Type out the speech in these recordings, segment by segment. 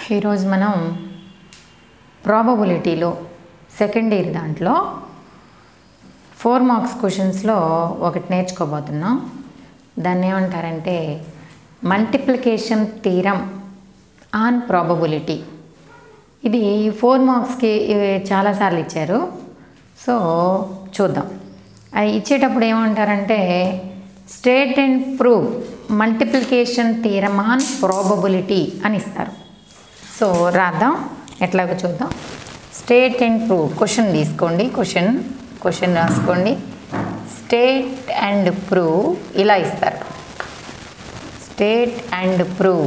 ఈరోజు మనం ప్రాబబిలిటీలో సెకండ్ ఇయర్ దాంట్లో ఫోర్ మార్క్స్ క్వశ్చన్స్లో ఒకటి నేర్చుకోబోతున్నాం దాన్ని ఏమంటారంటే మల్టిప్లికేషన్ థీరం ఆన్ ప్రాబబిలిటీ ఇది ఫోర్ మార్క్స్కి చాలాసార్లు ఇచ్చారు సో చూద్దాం అది ఇచ్చేటప్పుడు ఏమంటారంటే state and prove multiplication theorem on probability అని ఇస్తారు సో రాద్దాం ఎట్లాగో చూద్దాం స్టేట్ అండ్ ప్రూవ్ క్వశ్చన్ తీసుకోండి క్వశ్చన్ క్వశ్చన్ రాసుకోండి స్టేట్ అండ్ ప్రూవ్ ఇలా ఇస్తారు state and prove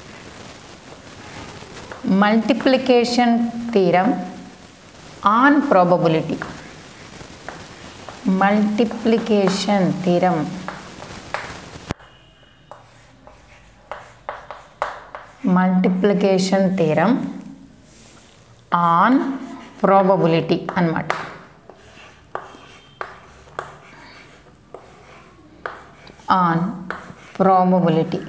multiplication theorem on probability multiplication theorem multiplication theorem on probability అన్నమాట ఆన్ ప్రాబబిలిటీ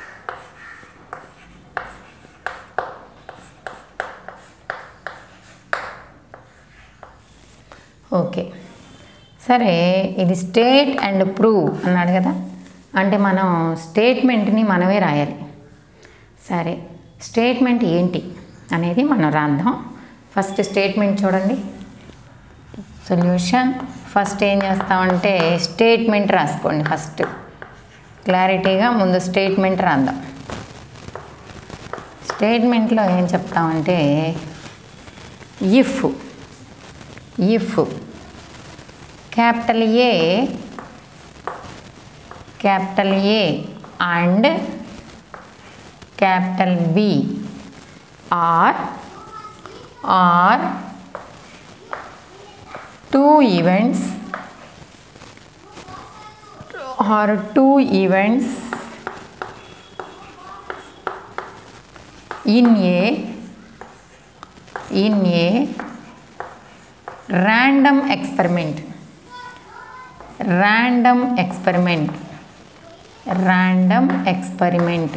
ఓకే సరే ఇది స్టేట్ అండ్ ప్రూవ్ అన్నాడు కదా అంటే మనం స్టేట్మెంట్ని మనమే రాయాలి సరే స్టేట్మెంట్ ఏంటి అనేది మనం రాద్దాం ఫస్ట్ స్టేట్మెంట్ చూడండి సొల్యూషన్ ఫస్ట్ ఏం చేస్తామంటే స్టేట్మెంట్ రాసుకోండి ఫస్ట్ క్లారిటీగా ముందు స్టేట్మెంట్ రాద్దాం స్టేట్మెంట్లో ఏం చెప్తామంటే if if capital A capital A and capital B are are two events or two events in a in a random experiment random experiment random experiment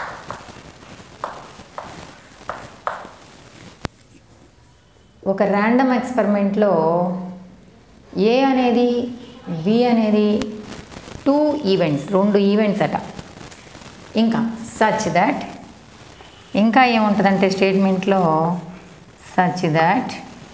ఒక ర్యాండమ్ ఎక్స్పెరిమెంట్లో ఏ అనేది బి అనేది టూ ఈవెంట్స్ రెండు events అట ఇంకా such that ఇంకా ఏముంటుందంటే స్టేట్మెంట్లో such that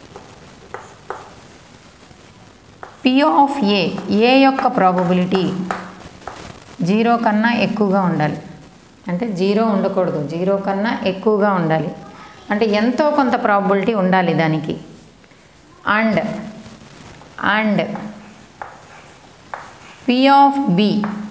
P of A A యొక్క ప్రాబబిలిటీ జీరో కన్నా ఎక్కువగా ఉండాలి అంటే జీరో ఉండకూడదు జీరో కన్నా ఎక్కువగా ఉండాలి అంటే ఎంతో కొంత ప్రాబిలిటీ ఉండాలి దానికి and and P of B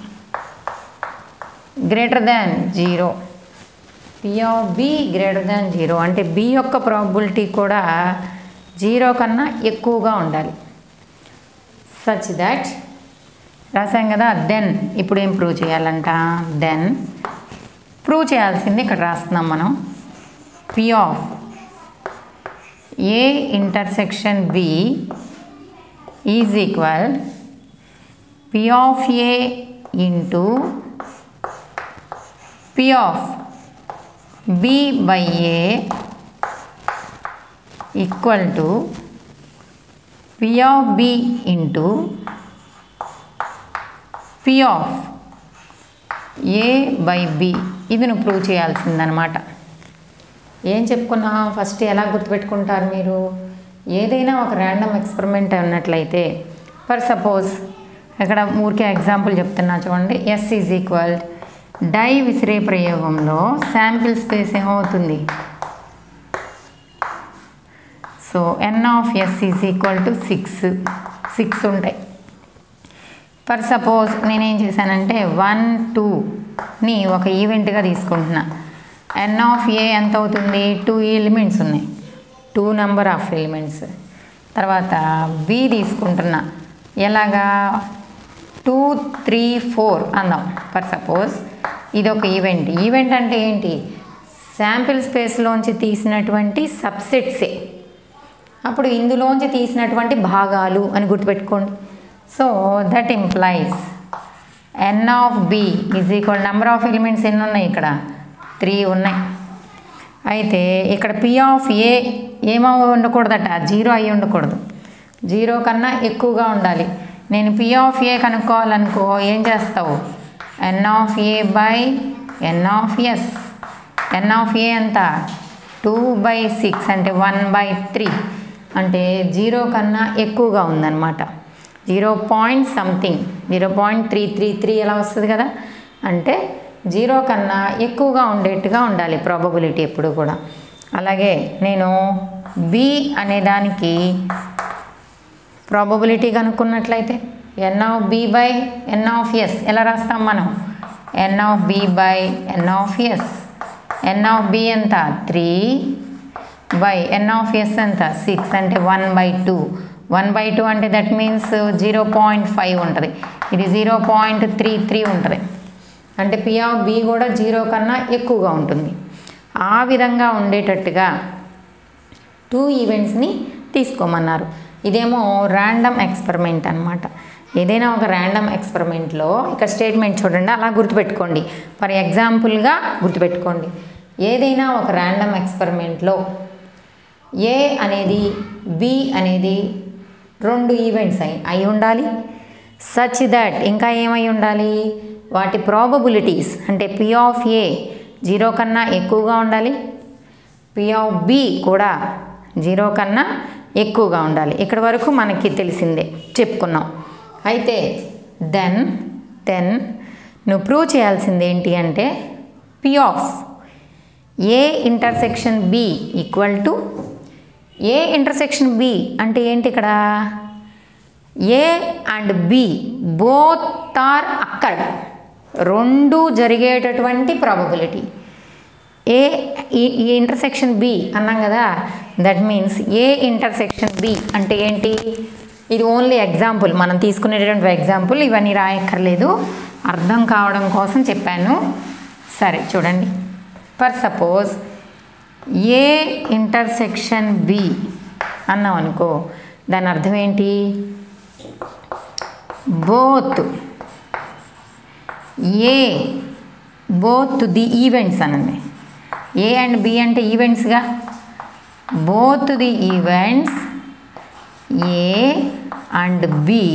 greater than zero P of B greater than zero అంటే బి యొక్క ప్రాబిలిటీ కూడా జీరో కన్నా ఎక్కువగా ఉండాలి సచ్ దట్ రాసాం కదా దెన్ ఇప్పుడు ఏం ప్రూవ్ చేయాలంట దెన్ ప్రూవ్ చేయాల్సింది ఇక్కడ రాస్తున్నాం మనం P of A intersection B is equal P of A into P of B by A equal to P of B into P of A by B ఇది నువ్వు prove చేయాల్సిందనమాట ఏం చెప్పుకున్నాం first ఎలా గుర్తుపెట్టుకుంటారు మీరు ఏదైనా ఒక ర్యాండమ్ ఎక్స్పెరిమెంట్ ఉన్నట్లయితే for suppose ఇక్కడ ఊరికే ఎగ్జాంపుల్ చెప్తున్నా చూడండి ఎస్ ఈజ్ ఈక్వల్ డై విసిరే ప్రయోగంలో శాంపిల్ స్పేస్ ఏమవుతుంది so N of S is equal to six six ఉంటాయి ఫర్ సపోజ్ నేనేం చేశానంటే వన్ టూని ఒక ఈవెంట్గా తీసుకుంటున్నా ఎన్ ఆఫ్ ఏ ఎంత అవుతుంది టూ ఎలిమెంట్స్ ఉన్నాయి టూ నెంబర్ ఆఫ్ ఎలిమెంట్స్ తర్వాత బి తీసుకుంటున్నా ఎలాగా టూ త్రీ ఫోర్ అందాం ఫర్ సపోజ్ ఇది ఒక ఈవెంట్ ఈవెంట్ అంటే ఏంటి శాంపిల్ స్పేస్లోంచి తీసినటువంటి సబ్సెట్సే అప్పుడు ఇందులోంచి తీసినటువంటి భాగాలు అని గుర్తుపెట్టుకోండి so that implies N of B is equal number of elements ఎన్ని ఉన్నాయి ఇక్కడ త్రీ ఉన్నాయి అయితే ఇక్కడ పి ఆఫ్ ఏ ఏమో ఉండకూడదట జీరో అయి ఉండకూడదు జీరో కన్నా ఎక్కువగా ఉండాలి నేను పి ఆఫ్ ఏ కనుక్కోవాలనుకో ఏం చేస్తావు N of A by N of S N of A ఎంత టూ బై సిక్స్ అంటే వన్ బై త్రీ అంటే జీరో కన్నా ఎక్కువగా ఉందన్నమాట zero point something zero point three three three ఎలా వస్తుంది కదా అంటే జీరో కన్నా ఎక్కువగా ఉండేట్టుగా ఉండాలి ప్రాబబిలిటీ ఎప్పుడు కూడా అలాగే నేను బి అనే దానికి ప్రాబబిలిటీ కనుక్కున్నట్లయితే N of B by N of S ఎలా రాస్తాం మనం N of B by N of S N of B ఎంత three by N of S ఎంత సిక్స్ అంటే one by two one by two అంటే that means zero point five ఉంటుంది ఇది zero point three three ఉంటుంది అంటే P of B కూడా zero కన్నా ఎక్కువగా ఉంటుంది ఆ విధంగా ఉండేటట్టుగా టూ ఈవెంట్స్ని తీసుకోమన్నారు ఇదేమో ర్యాండమ్ ఎక్స్పెరిమెంట్ అనమాట ఏదైనా ఒక ర్యాండమ్ ఎక్స్పెరిమెంట్లో ఇక్కడ స్టేట్మెంట్ చూడండి అలా గుర్తుపెట్టుకోండి ఫర్ ఎగ్జాంపుల్గా గుర్తుపెట్టుకోండి ఏదైనా ఒక ర్యాండమ్ ఎక్స్పెరిమెంట్లో ఏ అనేది బి అనేది రెండు ఈవెంట్స్ అయి అయి ఉండాలి సచ్ దట్ ఇంకా ఏమై ఉండాలి వాటి ప్రాబబిలిటీస్ అంటే పి ఆఫ్ ఏ జీరో కన్నా ఎక్కువగా ఉండాలి పి ఆఫ్ బి కూడా జీరో కన్నా ఎక్కువగా ఉండాలి ఇక్కడ వరకు మనకి తెలిసిందే చెప్పుకున్నాం అయితే దెన్ దెన్ నువ్వు ప్రూవ్ చేయాల్సింది ఏంటి అంటే P of A intersection B equal to A intersection B అంటే ఏంటి ఇక్కడ A and B both are అక్కడ రెండు జరిగేటటువంటి ప్రాబబిలిటీ ఏ ఈ ఈ ఇంటర్సెక్షన్ బి అన్నాం కదా that means A intersection B అంటే ఏంటి ఇది ఓన్లీ ఎగ్జాంపుల్ మనం తీసుకునేటటువంటి ఎగ్జాంపుల్ ఇవన్నీ రాయక్కర్లేదు అర్థం కావడం కోసం చెప్పాను సరే చూడండి for suppose A intersection B అన్నాం అనుకో దాని అర్థం ఏంటి both A both the events అనండి ఏ అండ్ బి అంటే ఈవెంట్స్గా both the events A and B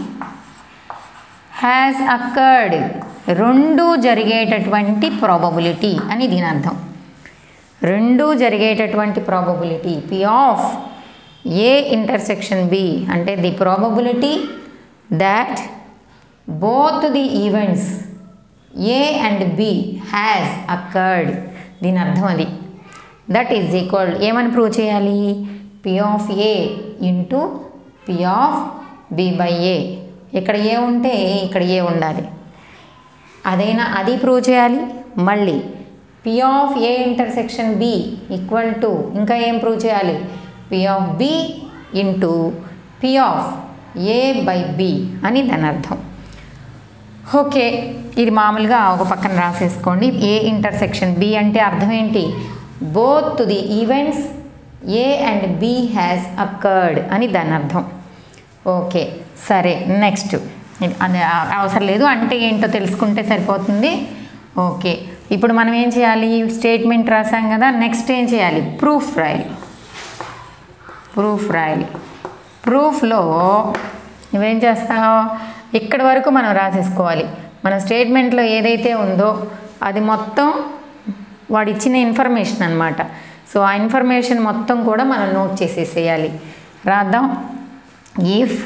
has occurred రెండు జరిగేటటువంటి ప్రాబబిలిటీ అని దీని అర్థం రెండు జరిగేటటువంటి probability P of A intersection B అంటే the probability that both the events A and B has occurred దీని అర్థం అది దట్ ఈజ్ ఈక్వల్ ఏమని ప్రూవ్ చేయాలి P of A into P of B by A ఇక్కడ ఏ ఉంటే ఇక్కడ ఏ ఉండాలి అదైనా అది ప్రూవ్ చేయాలి మళ్ళీ P of A intersection B equal to ఇంకా ఏం ప్రూవ్ చేయాలి P of B into P of A by B అని దాని అర్థం ఓకే ఇది మామూలుగా ఒక పక్కన రాసేసుకోండి ఏ ఇంటర్సెక్షన్ బి అంటే అర్థం ఏంటి both the events A and B has occurred అని దాని అర్థం ఓకే సరే నెక్స్ట్ ఇది అది అవసరం లేదు అంటే ఏంటో తెలుసుకుంటే సరిపోతుంది ఓకే ఇప్పుడు మనం ఏం చేయాలి స్టేట్మెంట్ రాసాం కదా నెక్స్ట్ ఏం చేయాలి ప్రూఫ్ రాయాలి ప్రూఫ్ రాయాలి ప్రూఫ్లో నువ్వేం చేస్తావు ఇక్కడి వరకు మనం రాసేసుకోవాలి మన స్టేట్మెంట్లో ఏదైతే ఉందో అది మొత్తం వాడు ఇచ్చిన ఇన్ఫర్మేషన్ అనమాట సో ఆ ఇన్ఫర్మేషన్ మొత్తం కూడా మనం నోట్ చేసేసేయాలి రాద్దాం if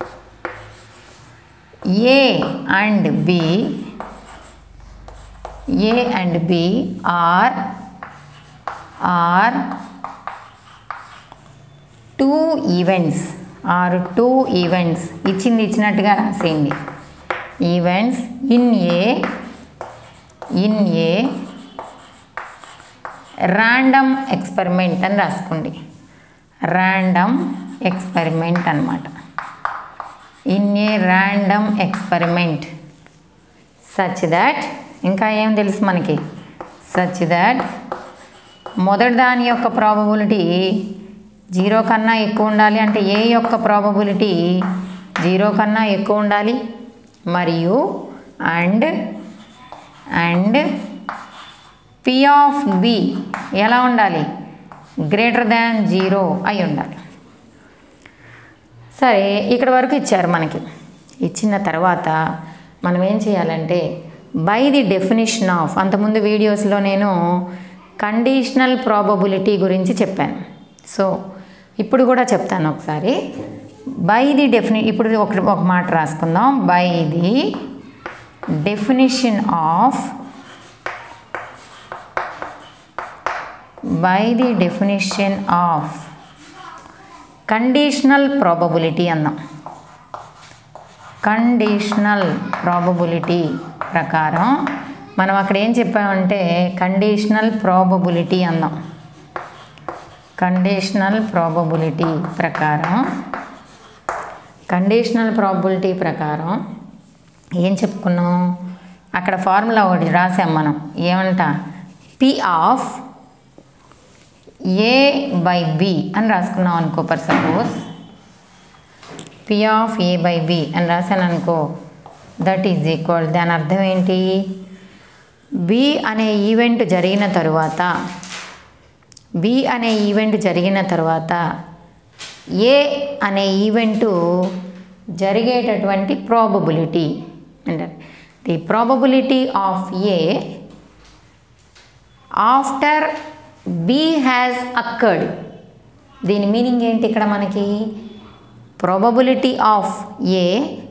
A and B A and B are are two events are two events ఇచ్చింది ఇచ్చినట్టుగా రాసేయండి events in a in a random experiment అని రాసుకోండి ర్యాండమ్ ఎక్స్పెరిమెంట్ అనమాట in a random experiment such that ఇంకా ఏం తెలుసు మనకి సచ్ దాట్ మొదటి దాని యొక్క ప్రాబబిలిటీ జీరో కన్నా ఎక్కువ ఉండాలి అంటే ఏ యొక్క ప్రాబబిలిటీ జీరో కన్నా ఎక్కువ ఉండాలి మరియు and and P of B ఎలా ఉండాలి గ్రేటర్ దాన్ జీరో అయి ఉండాలి సరే ఇక్కడ వరకు ఇచ్చారు మనకి ఇచ్చిన తర్వాత మనం ఏం చేయాలంటే బై ది డెఫినిషన్ ఆఫ్ అంతకుముందు వీడియోస్లో నేను కండిషనల్ ప్రాబబిలిటీ గురించి చెప్పాను సో ఇప్పుడు కూడా చెప్తాను ఒకసారి బై ది డెఫిని ఇప్పుడు ఒక ఒక మాట రాసుకుందాం by the definition of by the definition of conditional probability అన్నాం కండిషనల్ ప్రాబబిలిటీ ప్రకారం మనం అక్కడ ఏం చెప్పామంటే కండిషనల్ ప్రాబబిలిటీ అన్నాం కండిషనల్ ప్రాబబిలిటీ ప్రకారం కండిషనల్ ప్రాబబిలిటీ ప్రకారం ఏం చెప్పుకున్నాం అక్కడ ఫార్ములా ఒకటి రాసాం మనం ఏమంట P of A by B అని రాసుకున్నాం అనుకో for suppose P of A by B అని రాశాను అనుకో దట్ ఈజ్ ఈక్వల్ దాని అర్థం ఏంటి బి అనే ఈవెంట్ జరిగిన తరువాత బి అనే ఈవెంట్ జరిగిన తర్వాత ఏ అనే ఈవెంటు జరిగేటటువంటి ప్రాబబిలిటీ అంటే the probability of A after B has occurred దీని మీనింగ్ ఏంటి ఇక్కడ మనకి probability of A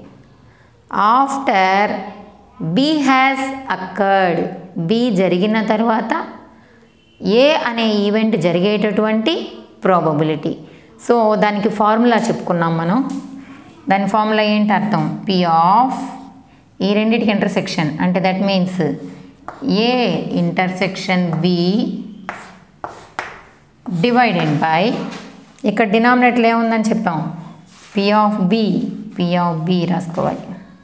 after B has occurred B జరిగిన తర్వాత ఏ అనే ఈవెంట్ జరిగేటటువంటి ప్రాబబిలిటీ సో దానికి ఫార్ములా చెప్పుకున్నాం మనం దాని ఫార్ములా ఏంటి అర్థం పి ఆఫ్ ఈ రెండింటికి ఇంటర్సెక్షన్ అంటే that means A intersection B divided by ఇక్కడ డినామినేటర్ ఏముందని చెప్పాం P of B P of B రాసుకోవాలి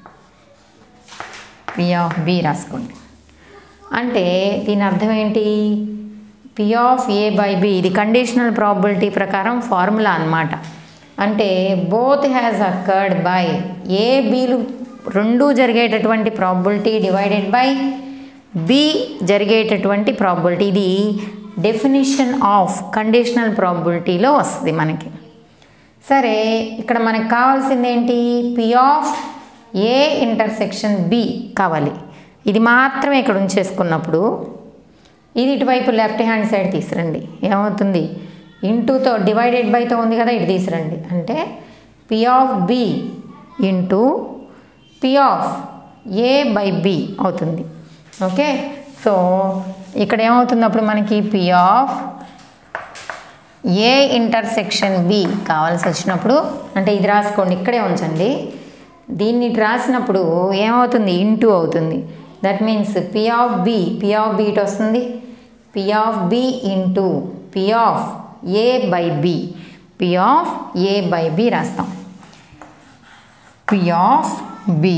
పి ఆఫ్ బి రాసుకోండి అంటే దీని అర్థం ఏంటి P of A by B ఇది కండిషనల్ ప్రాబిలిటీ ప్రకారం ఫార్ములా అన్నమాట అంటే both has occurred by A బీలు రెండు జరిగేటటువంటి ప్రాబిలిటీ డివైడెడ్ బై బి జరిగేటటువంటి ప్రాబిలిటీ ఇది డెఫినిషన్ ఆఫ్ కండిషనల్ ప్రాబిలిటీలో వస్తుంది మనకి సరే ఇక్కడ మనకు కావాల్సింది ఏంటి P of A intersection B కావాలి ఇది మాత్రమే ఇక్కడ ఉంచేసుకున్నప్పుడు ఇది ఇటువైపు లెఫ్ట్ హ్యాండ్ సైడ్ తీసురండి ఏమవుతుంది ఇంటూతో డివైడెడ్ బైతో ఉంది కదా ఇటు తీసురండి అంటే P of B into P of A by B అవుతుంది ఓకే సో ఇక్కడ ఏమవుతుంది అప్పుడు మనకి P of A intersection B కావాల్సి వచ్చినప్పుడు అంటే ఇది రాసుకోండి ఇక్కడే ఉంచండి దీన్ని ఇటు రాసినప్పుడు ఏమవుతుంది ఇంటూ అవుతుంది that means P of B P of B ఇటు వస్తుంది P of B into P of A by B P of A by B రాస్తాం P of B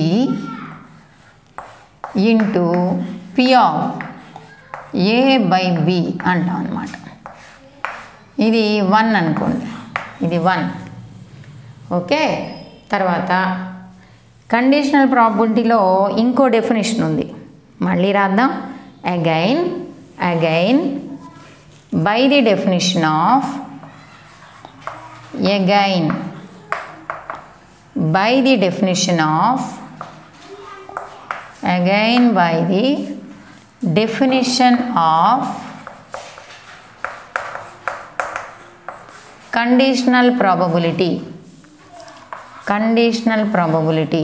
into P of A by B అంటాం అనమాట ఇది one అనుకోండి ఇది one okay తర్వాత conditional ప్రాబిలిటీలో ఇంకో డెఫినేషన్ ఉంది మళ్ళీ రాద్దాం again again by the definition of again by the definition of again by the definition of conditional probability conditional probability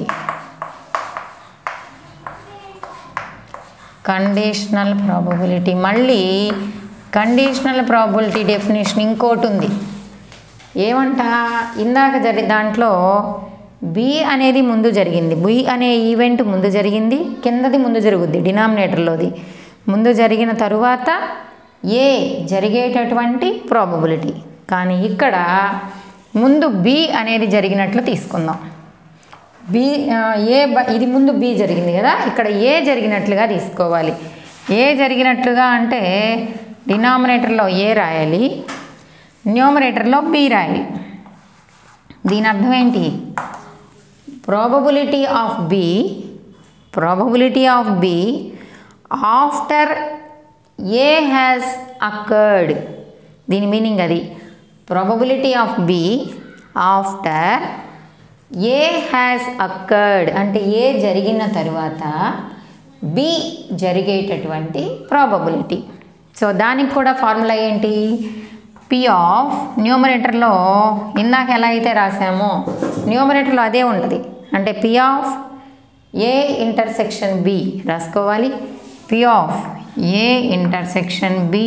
conditional probability మళ్ళీ కండిషనల్ ప్రాబబిలిటీ డెఫినేషన్ ఇంకోటి ఉంది ఏమంట ఇందాక జరి దాంట్లో బి అనేది ముందు జరిగింది బి అనే ఈవెంట్ ముందు జరిగింది కిందది ముందు జరుగుద్ది డినామినేటర్లోది ముందు జరిగిన తరువాత ఏ జరిగేటటువంటి ప్రాబబిలిటీ కానీ ఇక్కడ ముందు బి అనేది జరిగినట్లు తీసుకుందాం బి ఏ బ- ఇది ముందు బి జరిగింది కదా ఇక్కడ ఏ జరిగినట్లుగా తీసుకోవాలి ఏ జరిగినట్లుగా అంటే డినామినేటర్లో ఏ రాయాలి న్యూమరేటర్లో బి రాయాలి దీని అర్థం ఏంటి probability of B probability of B after A has occurred దీని మీనింగ్ అది probability of B after A has occurred అంటే ఏ జరిగిన తరువాత బి జరిగేటటువంటి ప్రాబబిలిటీ సో దానికి కూడా ఫార్ములా ఏంటి పి ఆఫ్ న్యూమరేటర్లో ఇందాక ఎలా అయితే రాసామో న్యూమరేటర్లో అదే ఉంటుంది అంటే P of A intersection B రాసుకోవాలి P of A intersection B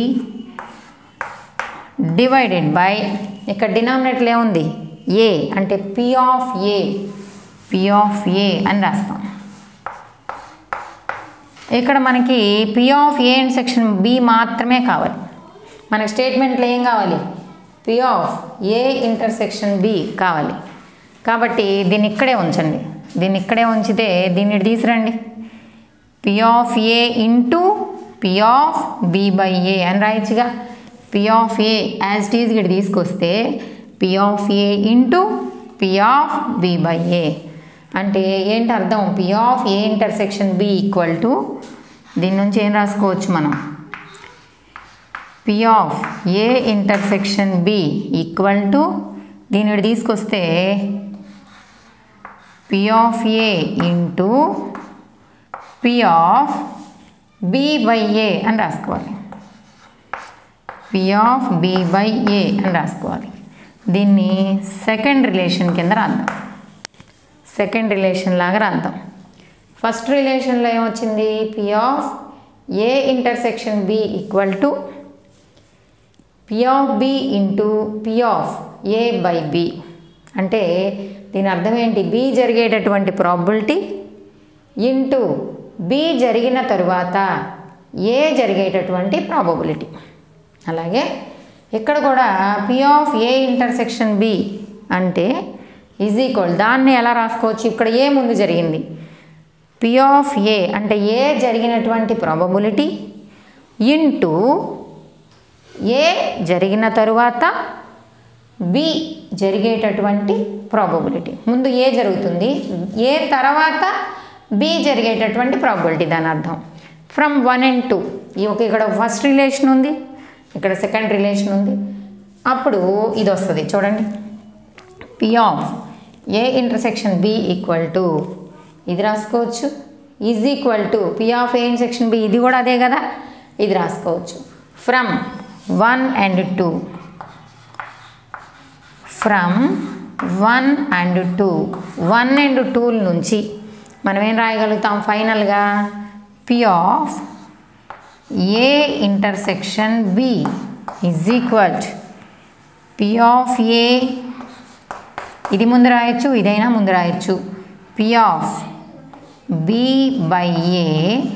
divided by ఇక్కడ డినామినేటర్ ఏముంది ఏ అంటే P of A P of A అని రాస్తాం ఇక్కడ మనకి P of A and section B మాత్రమే కావాలి మనకి స్టేట్మెంట్లో ఏం కావాలి P of A intersection B కావాలి కాబట్టి దీన్ని ఇక్కడే ఉంచండి దీన్ని ఇక్కడే ఉంచితే దీన్ని ఇటు తీసురండి P of A into P of B by A అని రాయొచ్చుగా P of A as it is ఇక్కడ తీసుకొస్తే P of A into P of B by A అంటే ఏంటి అర్థం P of A intersection B equal to దీని నుంచి ఏం రాసుకోవచ్చు మనం P of A intersection B equal to దీని ఇటు తీసుకొస్తే P of A into P of B by A అని రాసుకోవాలి P of B by A అని రాసుకోవాలి దీన్ని సెకండ్ రిలేషన్ కింద రాద్దాం సెకండ్ రిలేషన్ లాగా రాద్దాం ఫస్ట్ రిలేషన్లో ఏమొచ్చింది P of A intersection B equal to P of B into P of A by B అంటే దీని అర్థం ఏంటి బి జరిగేటటువంటి ప్రాబిలిటీ ఇంటూ బి జరిగిన తరువాత ఏ జరిగేటటువంటి ప్రాబబిలిటీ అలాగే ఇక్కడ కూడా P of A intersection B అంటే ఈజ్ ఈక్వల్ దాన్ని ఎలా రాసుకోవచ్చు ఇక్కడ ఏ ముందు జరిగింది పి ఆఫ్ ఏ అంటే ఏ జరిగినటువంటి ప్రాబబిలిటీ ఇంటూ ఏ జరిగిన తరువాత బి జరిగేటటువంటి ప్రాబబిలిటీ ముందు ఏ జరుగుతుంది ఏ తర్వాత బి జరిగేటటువంటి ప్రాబిలిటీ దాని అర్థం ఫ్రమ్ వన్ అండ్ టూ ఈ ఒక ఇక్కడ ఫస్ట్ రిలేషన్ ఉంది ఇక్కడ సెకండ్ రిలేషన్ ఉంది అప్పుడు ఇది వస్తుంది చూడండి P of A intersection B equal to ఇది రాసుకోవచ్చు is equal to P of A intersection B ఇది కూడా అదే కదా ఇది రాసుకోవచ్చు from one and two from one and two one and టూల నుంచి మనం ఏం రాయగలుగుతాం ఫైనల్గా P of A intersection B is equal P of A ఇది ముందు రాయొచ్చు ఇదైనా ముందు రాయొచ్చు P of B by A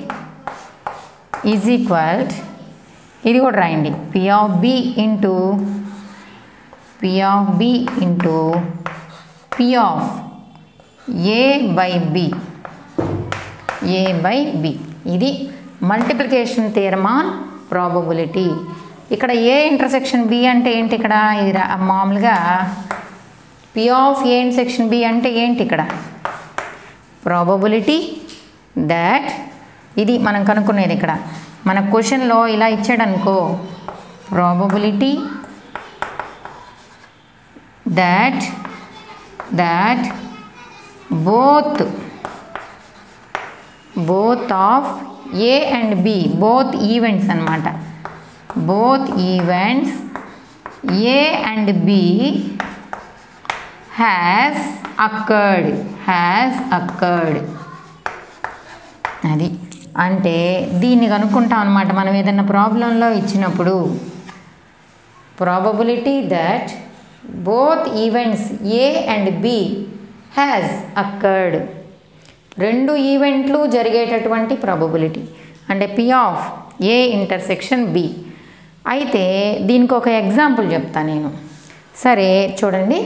is equal ఇది కూడా రాయండి P of B into P of B into P of A by B A by B ఇది మల్టిప్లికేషన్ థియరమ్ ఆన్ ప్రాబబిలిటీ ఇక్కడ ఏ ఇంటర్సెక్షన్ బి అంటే ఏంటి ఇక్కడ ఇది రా- మామూలుగా P of A intersection B అంటే ఏంటి ఇక్కడ ప్రాబబిలిటీ దాట్ ఇది మనం కనుక్కునేది ఇక్కడ మన క్వశ్చన్లో ఇలా ఇచ్చాడనుకో probability that that both both of a and b both events అన్నమాట both events a and b has occurred has occurred అది అంటే దీన్ని కనుక్కుంటాం అనమాట మనం ఏదైనా ప్రాబ్లంలో ఇచ్చినప్పుడు probability that both events A and B has occurred రెండు ఈవెంట్లు జరిగేటటువంటి ప్రాబబిలిటీ అంటే P of A intersection B అయితే దీనికి ఒక ఎగ్జాంపుల్ చెప్తా నేను సరే చూడండి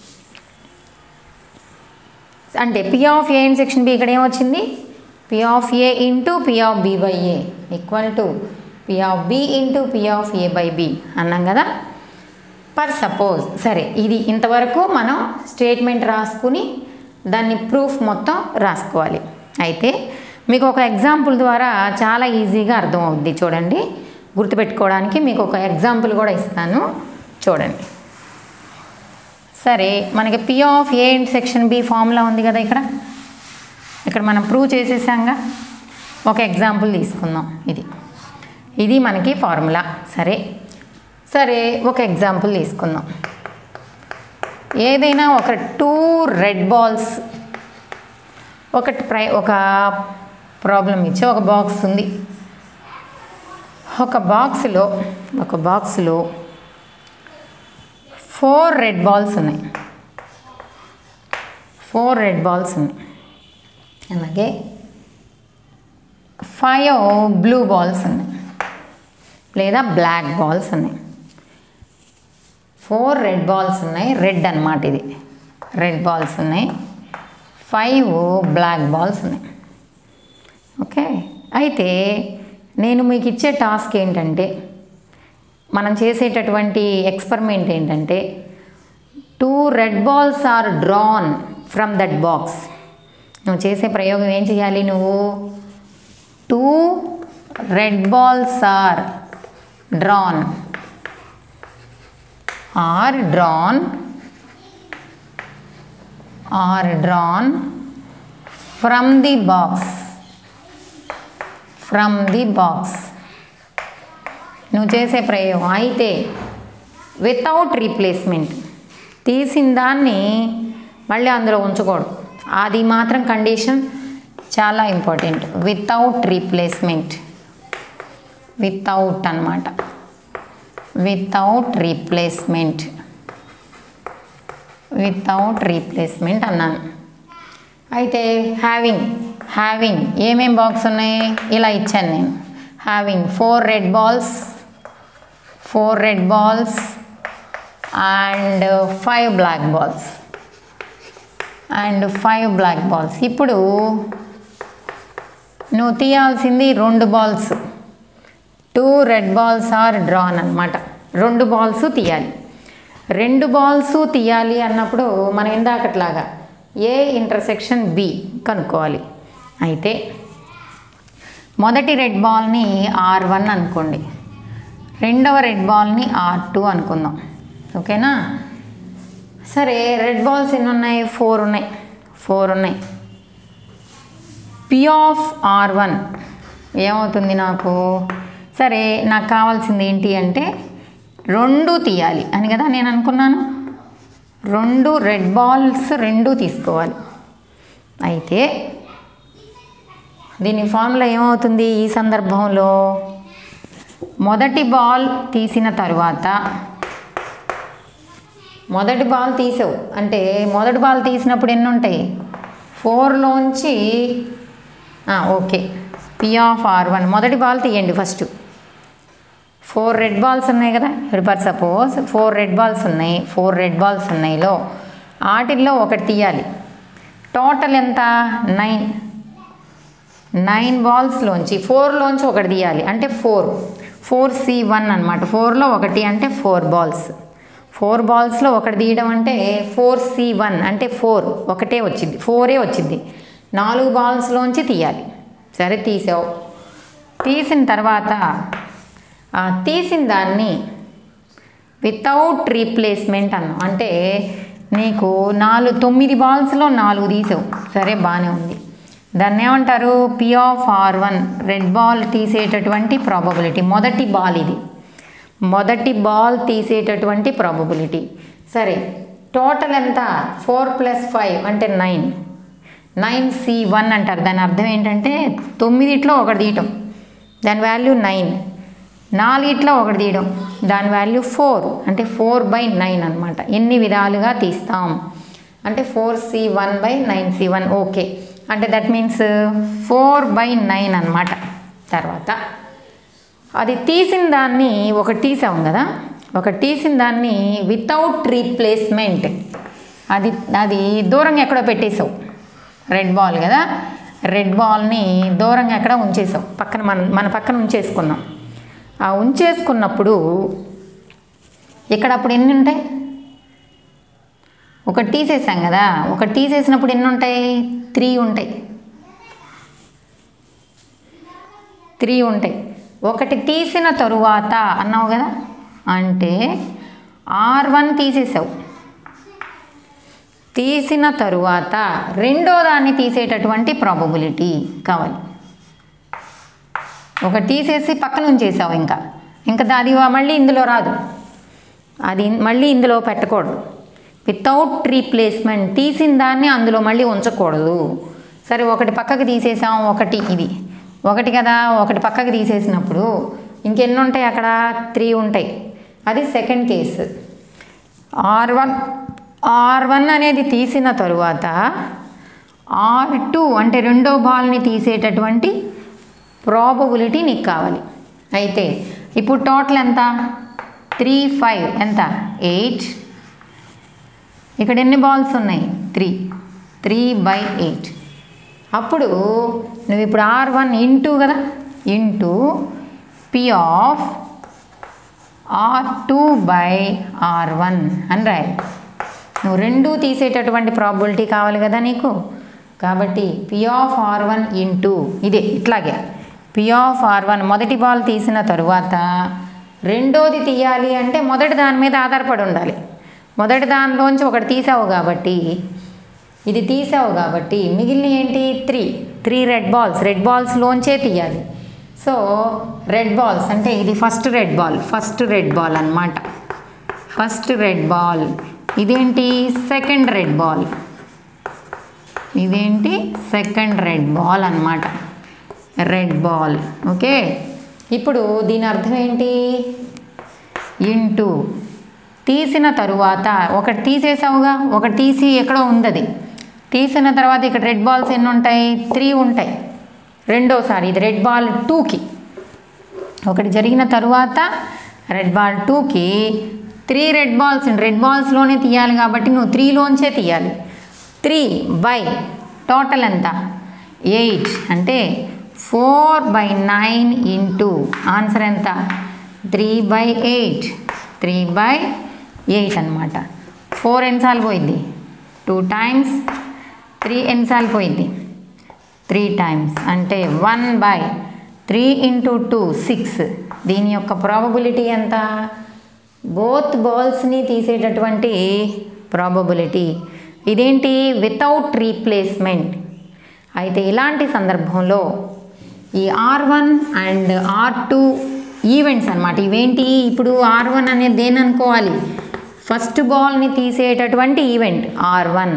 అంటే P of A intersection B ఇక్కడ ఏమొచ్చింది P of A into P of B by A equal to P of B into P of A by B అన్నాం కదా పర్ సపోజ్ సరే ఇది ఇంతవరకు మనం స్టేట్మెంట్ రాసుకుని దాన్ని ప్రూఫ్ మొత్తం రాసుకోవాలి అయితే మీకు ఒక ఎగ్జాంపుల్ ద్వారా చాలా ఈజీగా అర్థమవుద్ది చూడండి గుర్తుపెట్టుకోవడానికి మీకు ఒక ఎగ్జాంపుల్ కూడా ఇస్తాను చూడండి సరే మనకి P of A and section B formula ఉంది కదా ఇక్కడ ఇక్కడ మనం ప్రూవ్ చేసేసాంగా ఒక ఎగ్జాంపుల్ తీసుకుందాం ఇది ఇది మనకి ఫార్ములా సరే సరే ఒక ఎగ్జాంపుల్ తీసుకుందాం ఏదైనా ఒక టూ రెడ్ బాల్స్ ఒకటి ప్రై ఒక ప్రాబ్లం ఇచ్చి ఒక బాక్స్ ఉంది ఒక బాక్స్లో ఒక బాక్స్లో ఫోర్ రెడ్ బాల్స్ ఉన్నాయి ఫోర్ రెడ్ బాల్స్ ఉన్నాయి అలాగే ఫైవ్ బ్లూ బాల్స్ ఉన్నాయి లేదా బ్లాక్ బాల్స్ ఉన్నాయి ఫోర్ రెడ్ బాల్స్ ఉన్నాయి రెడ్ అన్నమాట ఇది రెడ్ బాల్స్ ఉన్నాయి ఫైవ్ బ్లాక్ బాల్స్ ఉన్నాయి ఓకే అయితే నేను మీకు ఇచ్చే టాస్క్ ఏంటంటే మనం చేసేటటువంటి ఎక్స్పెరిమెంట్ ఏంటంటే two red balls are drawn from that box నువ్వు చేసే ప్రయోగం ఏం చేయాలి నువ్వు two red balls are drawn are drawn are drawn from the box from the box నువ్వు చేసే ప్రయోగం అయితే వితౌట్ రీప్లేస్మెంట్ తీసిన దాన్ని మళ్ళీ అందులో ఉంచకూడదు అది మాత్రం కండిషన్ చాలా ఇంపార్టెంట్ వితౌట్ రీప్లేస్మెంట్ వితౌట్ అన్నమాట వితౌట్ రీప్లేస్మెంట్ వితౌట్ రీప్లేస్మెంట్ అన్నాను అయితే హ్యావింగ్ హ్యావింగ్ ఏమేం బాక్స్ ఉన్నాయి ఇలా ఇచ్చాను నేను having four red balls four red balls and five black balls and five black balls ఇప్పుడు నువ్వు తీయాల్సింది రెండు balls two red balls are drawn అనమాట రెండు బాల్స్ తీయాలి రెండు బాల్స్ తీయాలి అన్నప్పుడు మనం ఇందాకట్లాగా ఏ ఇంటర్సెక్షన్ బి కనుక్కోవాలి అయితే మొదటి రెడ్ బాల్ని ఆర్ వన్ అనుకోండి రెండవ రెడ్ బాల్ని ఆర్ టూ అనుకుందాం ఓకేనా సరే రెడ్ బాల్స్ ఎన్ని ఉన్నాయి ఫోర్ ఉన్నాయి ఫోర్ ఉన్నాయి పి ఆఫ్ ఆర్ వన్ ఏమవుతుంది నాకు సరే నాకు కావాల్సింది ఏంటి అంటే రెండు తీయాలి అని కదా నేను అనుకున్నాను రెండు రెడ్ బాల్స్ రెండు తీసుకోవాలి అయితే దీని ఫార్ములా ఏమవుతుంది ఈ సందర్భంలో మొదటి బాల్ తీసిన తరువాత మొదటి బాల్ తీసావు అంటే మొదటి బాల్ తీసినప్పుడు ఎన్ని ఉంటాయి ఫోర్లోంచి okay P of R one మొదటి బాల్ తీయండి ఫస్ట్ ఫోర్ రెడ్ బాల్స్ ఉన్నాయి కదా ఇప్పుడు for suppose four red balls ఉన్నాయి ఫోర్ రెడ్ బాల్స్ ఉన్నాయిలో వాటిల్లో ఒకటి తీయాలి టోటల్ ఎంత నైన్ నైన్ బాల్స్లోంచి ఫోర్లోంచి ఒకటి తీయాలి అంటే ఫోర్ ఫోర్ సి వన్ అనమాట ఫోర్లో ఒకటి అంటే ఫోర్ బాల్స్ ఫోర్ బాల్స్లో ఒకటి తీయడం అంటే ఫోర్ సి వన్ అంటే ఫోర్ ఒకటే వచ్చింది ఫోరే వచ్చింది నాలుగు బాల్స్లోంచి తీయాలి సరే తీసావు తీసిన తర్వాత ఆ తీసిన దాన్ని వితౌట్ రీప్లేస్మెంట్ అన్నాం అంటే నీకు నాలుగు తొమ్మిది బాల్స్లో నాలుగు తీసావు సరే బాగానే ఉంది దాన్ని ఏమంటారు P of R one red ball తీసేటటువంటి ప్రాబబిలిటీ మొదటి బాల్ ఇది మొదటి బాల్ తీసేటటువంటి ప్రాబబిలిటీ సరే టోటల్ ఎంత ఫోర్ ప్లస్ ఫైవ్ అంటే నైన్ నైన్ సి వన్ అంటారు దాని అర్థం ఏంటంటే తొమ్మిదిట్లో ఒకటి తీయటం దాని వాల్యూ నైన్ నాలుగిట్లో ఒకటి తీయడం దాని వాల్యూ ఫోర్ అంటే ఫోర్ బై నైన్ అనమాట ఎన్ని విధాలుగా తీస్తాం అంటే four C one by nine C one okay అంటే that means four by nine అనమాట తర్వాత అది తీసిన దాన్ని ఒకటి తీసాం కదా ఒకటి తీసిన దాన్ని వితౌట్ రీప్లేస్మెంట్ అది అది దూరంగా ఎక్కడో పెట్టేసావు రెడ్ బాల్ కదా రెడ్ బాల్ని దూరంగా ఎక్కడ ఉంచేసావు పక్కన మన మన పక్కన ఉంచేసుకున్నాం ఆ ఉంచేసుకున్నప్పుడు ఇక్కడ అప్పుడు ఎన్ని ఉంటాయి ఒకటి తీసేసాం కదా ఒకటి తీసేసినప్పుడు ఎన్ని ఉంటాయి త్రీ ఉంటాయి త్రీ ఉంటాయి ఒకటి తీసిన తరువాత అన్నావు కదా అంటే ఆర్ వన్ తీసేసావు తీసిన తరువాత రెండో దాన్ని తీసేటటువంటి ప్రాబబిలిటీ కావాలి ఒక తీసేసి పక్కన ఉంచేసావు ఇంకా ఇంకా అది మళ్ళీ ఇందులో రాదు అది మళ్ళీ ఇందులో పెట్టకూడదు వితౌట్ రీప్లేస్మెంట్ తీసిన దాన్ని అందులో మళ్ళీ ఉంచకూడదు సరే ఒకటి పక్కకి తీసేసాం ఒకటి ఇది ఒకటి కదా ఒకటి పక్కకి తీసేసినప్పుడు ఇంకెన్ని ఉంటాయి అక్కడ త్రీ ఉంటాయి అది second case R one R one అనేది తీసిన తరువాత ఆర్ టూ అంటే రెండో బాల్ని తీసేటటువంటి ప్రాబబిలిటీ నీకు కావాలి అయితే ఇప్పుడు టోటల్ ఎంత త్రీ ఫైవ్ ఎంత ఎయిట్ ఇక్కడ ఎన్ని బాల్స్ ఉన్నాయి త్రీ త్రీ బై ఎయిట్ అప్పుడు నువ్వు ఇప్పుడు ఆర్ వన్ ఇంటూ కదా into P of R two by R one అని రాయాలి నువ్వు రెండు తీసేటటువంటి ప్రాబిలిటీ కావాలి కదా నీకు కాబట్టి P of R one into ఇదే ఇట్లాగే పి ఆఫ్ ఆర్ వన్ మొదటి బాల్ తీసిన తరువాత రెండోది తీయాలి అంటే మొదటి దాని మీద ఆధారపడి ఉండాలి మొదటి దానిలోంచి ఒకటి తీసావు కాబట్టి ఇది తీసావు కాబట్టి మిగిలిన ఏంటి three three red balls red బాల్స్లోంచే తీయాలి సో రెడ్ బాల్స్ అంటే ఇది first red ball first red ball అన్నమాట ఫస్ట్ రెడ్ బాల్ ఇదేంటి సెకండ్ రెడ్ బాల్ ఇదేంటి సెకండ్ రెడ్ బాల్ అన్నమాట రెడ్ బాల్ ఓకే ఇప్పుడు దీని అర్థం ఏంటి ఇంటూ తీసిన తరువాత ఒకటి తీసేసావుగా ఒకటి తీసి ఎక్కడో ఉంది అది తీసిన తర్వాత ఇక్కడ రెడ్ బాల్స్ ఎన్ని ఉంటాయి త్రీ ఉంటాయి రెండోసారి ఇది రెడ్ బాల్ టూకి ఒకటి జరిగిన తరువాత రెడ్ బాల్ టూకి త్రీ రెడ్ బాల్స్ రెడ్ బాల్స్లోనే తీయాలి కాబట్టి నువ్వు త్రీలోంచే తీయాలి త్రీ బై టోటల్ ఎంత ఎయిట్ అంటే four by nine into answer ఎంత three by eight three by eight అనమాట ఫోర్ ఎన్నిసార్లు పోయింది టూ టైమ్స్ త్రీ ఎన్నిసార్లు పోయింది త్రీ టైమ్స్ అంటే one by three into two six దీని యొక్క ప్రాబబిలిటీ ఎంత బోత్ బాల్స్ని తీసేటటువంటి ప్రాబబిలిటీ ఇదేంటి వితౌట్ రీప్లేస్మెంట్ అయితే ఇలాంటి సందర్భంలో ఈ R one and R two events అనమాట ఇవేంటి ఇప్పుడు ఆర్ వన్ అనేది దేని అనుకోవాలి ఫస్ట్ బాల్ని తీసేటటువంటి ఈవెంట్ ఆర్ వన్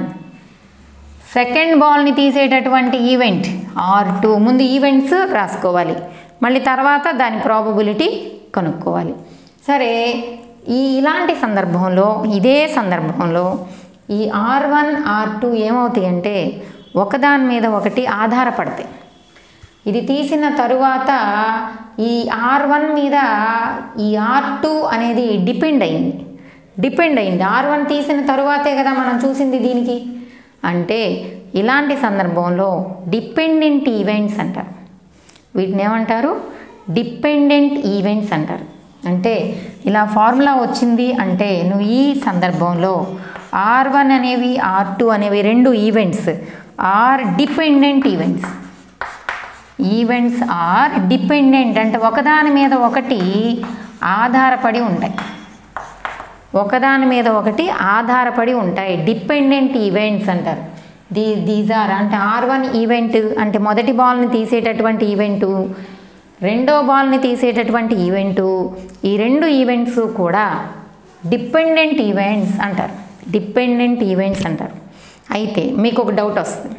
సెకండ్ బాల్ని తీసేటటువంటి ఈవెంట్ ఆర్ టూ ముందు ఈవెంట్స్ రాసుకోవాలి మళ్ళీ తర్వాత దాని ప్రాబబిలిటీ కనుక్కోవాలి సరే ఈ ఇలాంటి సందర్భంలో ఇదే సందర్భంలో ఈ ఆర్ వన్ ఆర్ టూ ఏమవుతాయి అంటే ఒకదాని మీద ఒకటి ఆధారపడతాయి ఇది తీసిన తరువాత ఈ ఆర్ వన్ మీద ఈ ఆర్ టూ అనేది డిపెండ్ అయింది డిపెండ్ అయింది ఆర్ వన్ తీసిన తరువాతే కదా మనం చూసింది దీనికి అంటే ఇలాంటి సందర్భంలో డిపెండెంట్ ఈవెంట్స్ అంటారు వీటిని ఏమంటారు డిపెండెంట్ ఈవెంట్స్ అంటారు అంటే ఇలా ఫార్ములా వచ్చింది అంటే నువ్వు ఈ సందర్భంలో ఆర్ వన్ అనేవి ఆర్ టూ అనేవి రెండు events are dependent events events are dependent అంటే ఒకదాని మీద ఒకటి ఆధారపడి ఉంటాయి ఒకదాని మీద ఒకటి ఆధారపడి ఉంటాయి డిపెండెంట్ ఈవెంట్స్ అంటారు దీ దీస్ ఆర్ అంటే ఆర్ వన్ ఈవెంట్ అంటే మొదటి బాల్ని తీసేటటువంటి ఈవెంటు రెండో బాల్ని తీసేటటువంటి ఈవెంటు ఈ రెండు ఈవెంట్స్ కూడా డిపెండెంట్ ఈవెంట్స్ అంటారు డిపెండెంట్ ఈవెంట్స్ అంటారు అయితే మీకు ఒక డౌట్ వస్తుంది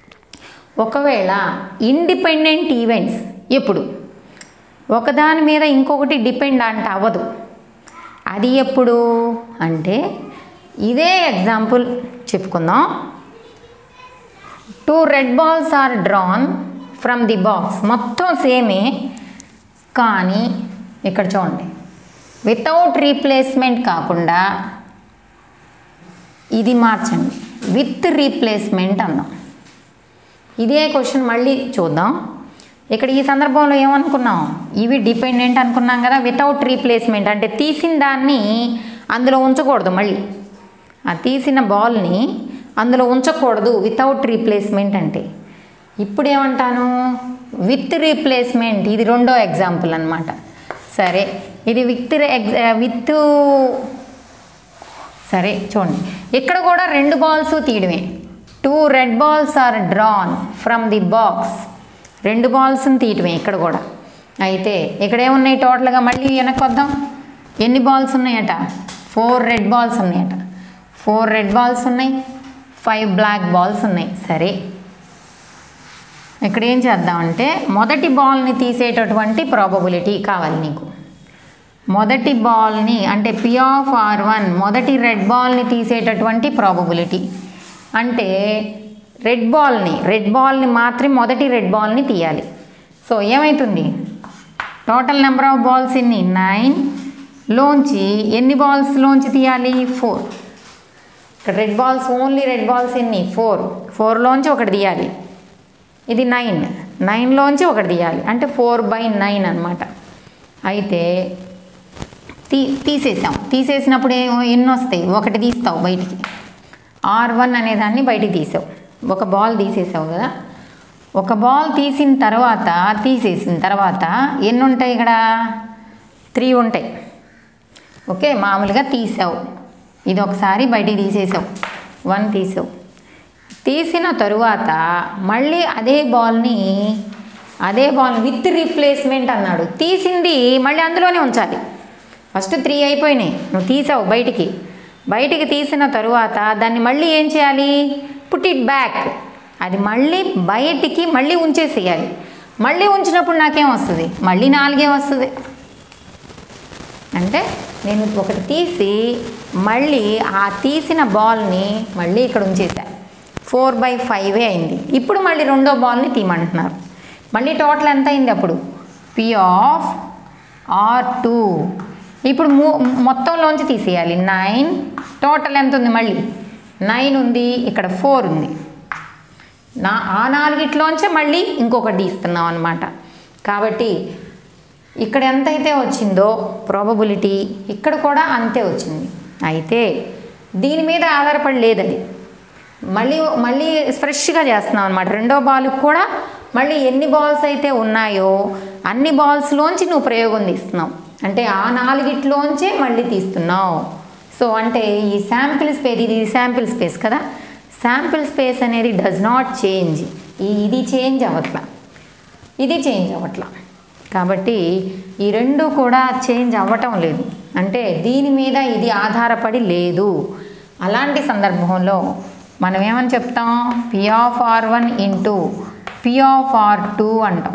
ఒకవేళ ఇండిపెండెంట్ ఈవెంట్స్ ఎప్పుడు ఒకదాని మీద ఇంకొకటి డిపెండ్ అంట అవ్వదు అది ఎప్పుడు అంటే ఇదే ఎగ్జాంపుల్ చెప్పుకుందాం two red balls are drawn from the box మొత్తం సేమే కానీ ఇక్కడ చూడండి వితౌట్ రీప్లేస్మెంట్ కాకుండా ఇది మార్చండి విత్ రీప్లేస్మెంట్ అన్నాం ఇదే క్వశ్చన్ మళ్ళీ చూద్దాం ఇక్కడ ఈ సందర్భంలో ఏమనుకున్నాం ఇవి డిపెండెంట్ అనుకున్నాం కదా వితౌట్ రీప్లేస్మెంట్ అంటే తీసిన దాన్ని అందులో ఉంచకూడదు మళ్ళీ ఆ తీసిన బాల్ని అందులో ఉంచకూడదు వితౌట్ రీప్లేస్మెంట్ అంటే ఇప్పుడు ఏమంటాను విత్ రీప్లేస్మెంట్ ఇది రెండో ఎగ్జాంపుల్ అనమాట సరే ఇది విత్ విత్ సరే చూడండి ఇక్కడ కూడా రెండు బాల్స్ తీయడమే two red balls are drawn from the box రెండు బాల్స్ని తీయటమే ఇక్కడ కూడా అయితే ఇక్కడ ఏమున్నాయి టోటల్గా మళ్ళీ వెనక్కి వద్దాం ఎన్ని బాల్స్ ఉన్నాయట ఫోర్ రెడ్ బాల్స్ ఉన్నాయట ఫోర్ రెడ్ బాల్స్ ఉన్నాయి ఫైవ్ బ్లాక్ బాల్స్ ఉన్నాయి సరే ఇక్కడ ఏం చేద్దామంటే మొదటి బాల్ని తీసేటటువంటి ప్రాబబిలిటీ కావాలి నీకు మొదటి బాల్ని అంటే పి ఆఫ్ ఆర్ వన్ మొదటి రెడ్ బాల్ని తీసేటటువంటి ప్రాబబిలిటీ అంటే రెడ్ బాల్ని రెడ్ బాల్ని మాత్రం మొదటి రెడ్ బాల్ని తీయాలి సో ఏమవుతుంది టోటల్ నెంబర్ ఆఫ్ బాల్స్ ఎన్ని నైన్ లోంచి ఎన్ని బాల్స్ లోంచి తీయాలి ఫోర్ ఇక్కడ red balls only red balls ఎన్ని ఫోర్ ఫోర్లోంచి ఒకటి తీయాలి ఇది నైన్ నైన్లోంచి ఒకటి తీయాలి అంటే ఫోర్ బై నైన్ అనమాట అయితే తీ తీసేసాం తీసేసినప్పుడు ఏమో ఎన్ని వస్తాయి ఒకటి తీస్తావు బయటికి ఆర్ వన్ అనే దాన్ని బయటికి తీసావు ఒక బాల్ తీసేసావు కదా ఒక బాల్ తీసిన తర్వాత తీసేసిన తర్వాత ఎన్ని ఉంటాయి ఇక్కడ త్రీ ఉంటాయి ఓకే మామూలుగా తీసావు ఇది ఒకసారి బయటికి తీసేసావు వన్ తీసావు తీసిన తరువాత మళ్ళీ అదే బాల్ని అదే బాల్ విత్ రీప్లేస్మెంట్ అన్నాడు తీసింది మళ్ళీ అందులోనే ఉంచాలి ఫస్ట్ త్రీ అయిపోయినాయి నువ్వు తీసావు బయటికి బయటికి తీసిన తరువాత దాన్ని మళ్ళీ ఏం చేయాలి పుట్ ఇట్ బ్యాక్ అది మళ్ళీ బయటికి మళ్ళీ ఉంచేసేయాలి మళ్ళీ ఉంచినప్పుడు నాకేం వస్తుంది మళ్ళీ నాలుగే వస్తుంది అంటే నేను ఒకటి తీసి మళ్ళీ ఆ తీసిన బాల్ని మళ్ళీ ఇక్కడ ఉంచేసా ఫోర్ బై ఫైవే అయింది ఇప్పుడు మళ్ళీ రెండో బాల్ని తీయమంటున్నారు మళ్ళీ టోటల్ ఎంత అయింది అప్పుడు పి ఆఫ్ ఆర్ టూ ఇప్పుడు మూ మొత్తంలోంచి తీసేయాలి నైన్ టోటల్ ఎంత ఉంది మళ్ళీ నైన్ ఉంది ఇక్కడ ఫోర్ ఉంది నా ఆ నాలుగిట్లోంచే మళ్ళీ ఇంకొకటి తీస్తున్నాం అనమాట కాబట్టి ఇక్కడ ఎంతైతే వచ్చిందో ప్రాబబిలిటీ ఇక్కడ కూడా అంతే వచ్చింది అయితే దీని మీద ఆధారపడి లేదు అది మళ్ళీ మళ్ళీ ఫ్రెష్గా చేస్తున్నాం అనమాట రెండో బాల్కి కూడా మళ్ళీ ఎన్ని బాల్స్ అయితే ఉన్నాయో అన్ని బాల్స్లోంచి నువ్వు ప్రయోగం తీస్తున్నావు అంటే ఆ నాలుగిట్లోంచే మళ్ళీ తీస్తున్నావు సో అంటే ఈ శాంపిల్ స్పేస్ ఇది శాంపిల్ స్పేస్ కదా శాంపిల్ స్పేస్ అనేది డస్ నాట్ చేంజ్ ఈ ఇది చేంజ్ అవ్వట్లా ఇది చేంజ్ అవ్వట్లా కాబట్టి ఈ రెండు కూడా చేంజ్ అవ్వటం లేదు అంటే దీని మీద ఇది ఆధారపడి లేదు అలాంటి సందర్భంలో మనం ఏమని చెప్తాం P of R one into P of R two అంటాం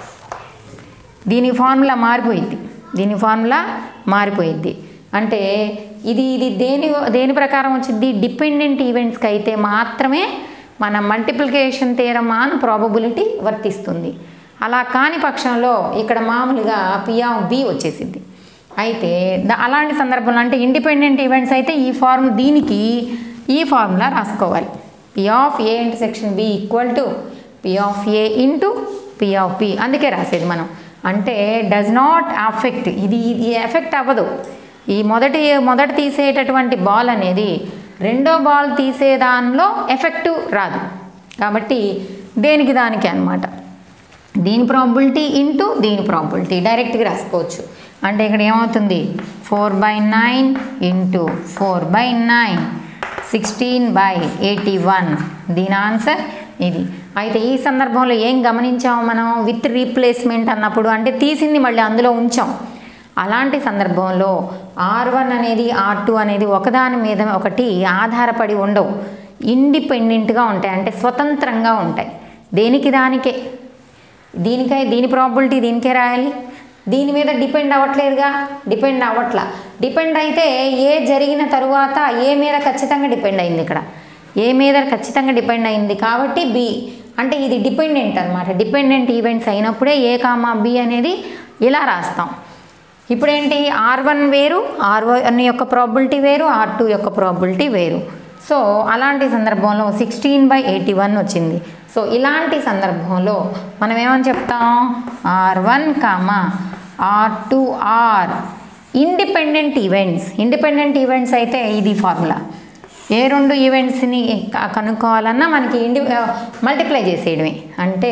దీని ఫార్ములా మారిపోయింది దీని ఫార్ములా మారిపోయింది అంటే ఇది ఇది దేని దేని ప్రకారం వచ్చింది డిపెండెంట్ ఈవెంట్స్కి అయితే మాత్రమే మన మల్టిప్లికేషన్ థియరమ్ ఆన్ ప్రాబబిలిటీ వర్తిస్తుంది అలా కాని పక్షంలో ఇక్కడ మామూలుగా పి ఆఫ్ బి వచ్చేసింది అయితే ద- అలాంటి సందర్భంలో అంటే ఇండిపెండెంట్ ఈవెంట్స్ అయితే ఈ ఫార్మ్ దీనికి ఈ ఫార్ములా రాసుకోవాలి P of A intersection B equal to P of A into P of P అందుకే రాసేది మనం అంటే డస్ నాట్ అఫెక్ట్ ఇది ఇది ఎఫెక్ట్ అవ్వదు ఈ మొదటి మొదట తీసేటటువంటి బాల్ అనేది రెండో బాల్ తీసే దానిలో ఎఫెక్ట్ రాదు కాబట్టి దేనికి దానికి అన్నమాట దీని ప్రాబిలిటీ ఇంటూ దీని ప్రాబిలిటీ డైరెక్ట్గా రాసుకోవచ్చు అంటే ఇక్కడ ఏమవుతుంది four by nine into four by nine sixteen by eighty one దీని ఆన్సర్ ఇది అయితే ఈ సందర్భంలో ఏం గమనించాము మనం విత్ రీప్లేస్మెంట్ అన్నప్పుడు అంటే తీసింది మళ్ళీ అందులో ఉంచాం అలాంటి సందర్భంలో ఆర్ వన్ అనేది ఆర్ టూ అనేది ఒకదాని మీద ఒకటి ఆధారపడి ఉండవు ఇండిపెండెంట్గా ఉంటాయి అంటే స్వతంత్రంగా ఉంటాయి దేనికి దానికే దీనికై దీని ప్రాబిలిటీ దీనికే రాయాలి దీని మీద డిపెండ్ అవ్వట్లేదుగా డిపెండ్ అవ్వట్లా డిపెండ్ అయితే ఏ జరిగిన తరువాత ఏ మీద ఖచ్చితంగా డిపెండ్ అయింది ఇక్కడ ఏ మీద ఖచ్చితంగా డిపెండ్ అయింది కాబట్టి బి అంటే ఇది డిపెండెంట్ అనమాట డిపెండెంట్ ఈవెంట్స్ అయినప్పుడే ఏ కామా బి అనేది ఇలా రాస్తాం ఇప్పుడేంటి ఆర్ వన్ వేరు ఆర్ వన్ యొక్క ప్రాబిలిటీ వేరు ఆర్ టూ యొక్క ప్రాబిలిటీ వేరు సో అలాంటి సందర్భంలో సిక్స్టీన్ బై ఎయిటీ వన్ వచ్చింది సో ఇలాంటి సందర్భంలో మనం ఏమని చెప్తాం R one comma R two are independent events independent events అయితే ఇది ఫార్ములా ఏ రెండు ఈవెంట్స్ని క- కనుక్కోవాలన్నా మనకి ఇండి మల్టిప్లై చేసేయడమే అంటే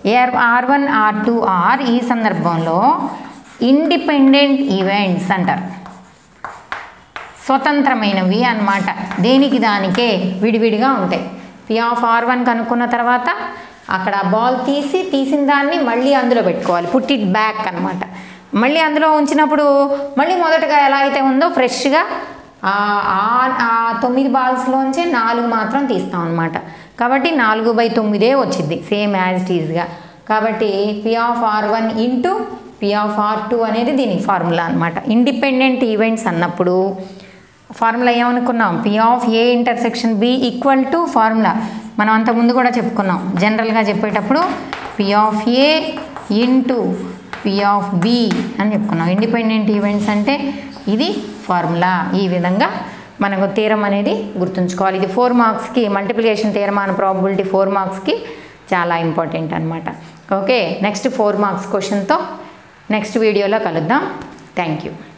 R R one R two are ఈ సందర్భంలో ఇండిపెండెంట్ ఈవెంట్స్ అంటారు స్వతంత్రమైనవి అన్నమాట దేనికి దానికే విడివిడిగా ఉంటాయి పి ఆఫ్ ఆర్ వన్ కనుక్కున్న తర్వాత అక్కడ బాల్ తీసి తీసిన దాన్ని మళ్ళీ అందులో పెట్టుకోవాలి పుట్ ఇట్ బ్యాక్ అనమాట మళ్ళీ అందులో ఉంచినప్పుడు మళ్ళీ మొదటగా ఎలా అయితే ఉందో ఫ్రెష్గా ఆ ఆ- ఆ తొమ్మిది బాల్స్లోంచి నాలుగు మాత్రం తీస్తాం అనమాట కాబట్టి నాలుగు బై తొమ్మిదే వచ్చింది సేమ్ యాజ్ టీజ్గా కాబట్టి P of R one into P of R two అనేది దీనికి ఫార్ములా అనమాట ఇండిపెండెంట్ ఈవెంట్స్ అన్నప్పుడు ఫార్ములా ఏమనుకున్నాం P of A intersection B equal to formula మనం అంత ముందు కూడా చెప్పుకున్నాం జనరల్గా చెప్పేటప్పుడు P of A into P of B అని చెప్పుకున్నాం ఇండిపెండెంట్ ఈవెంట్స్ అంటే ఇది ఫార్ములా ఈ విధంగా మనకు తీరం అనేది గుర్తుంచుకోవాలి ఇది ఫోర్ మార్క్స్కి మల్టిప్లికేషన్ తీరం అని ప్రాబిలిటీ ఫోర్ మార్క్స్కి చాలా ఇంపార్టెంట్ అనమాట ఓకే నెక్స్ట్ ఫోర్ మార్క్స్ క్వశ్చన్తో నెక్స్ట్ వీడియోలో కలుద్దాం థ్యాంక్ యూ